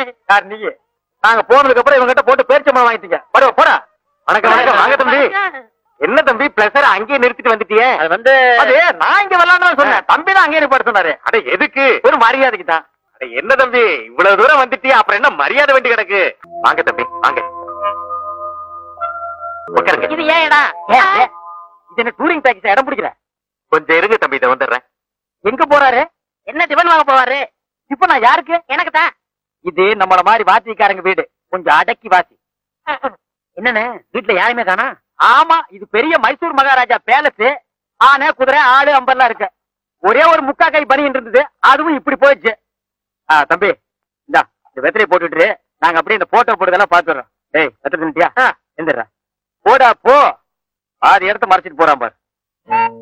யார் நீ நாங்க போனதுக்கு அப்புறம் இவங்க கிட்ட போட்டு பேரிச்சம்பழம் வாங்கிட்டீங்க பரவ போடா வணக்கம் வணக்கம் வாங்க தம்பி என்ன தம்பி பிளஸர் அங்கேயே நிறுத்திட்டு வந்துட்டியே அது வந்து அது நான் இங்க விளையாடணும் சொன்னேன் தம்பி தான் அங்கேயே நிப்பாட சொன்னாரு அட எதுக்கு ஒரு மரியாதைக்கு தான் அட என்ன தம்பி இவ்வளவு தூரம் வந்துட்டியா அப்புறம் என்ன மரியாதை வேண்டி கிடக்கு வாங்க தம்பி வாங்க உட்காருங்க இது ஏன் இடம் இது என்ன டூரிங் டாக்ஸி இடம் பிடிக்கிற கொஞ்சம் இருங்க தம்பி இதை வந்துடுறேன் எங்க போறாரு என்ன டிபன் வாங்க போவாரு இப்ப நான் யாருக்கு எனக்கு தான் இது நம்மள மாதிரி வாத்திக்காரங்க வீடு கொஞ்சம் அடக்கி வாசி என்னண்ணே வீட்டுல யாருமே காணா ஆமா இது பெரிய மைசூர் மகாராஜா பேலஸ் ஆனை குதிரை ஆடு அம்பர்லாம் இருக்கு ஒரே ஒரு முக்கா கை பனின்னு இருந்தது அதுவும் இப்படி போயிடுச்சு ஆ, தம்பி இந்தா இந்த வெத்தலையை போட்டுட்டு நாங்க அப்படியே இந்த போட்டோ போட்டதெல்லாம் பாத்துறோம் டேய் வெத்தலை தின்னுட்டியா எந்திரா போடா போ ஆறு இடத்த மறைச்சிட்டு போறான் பாரு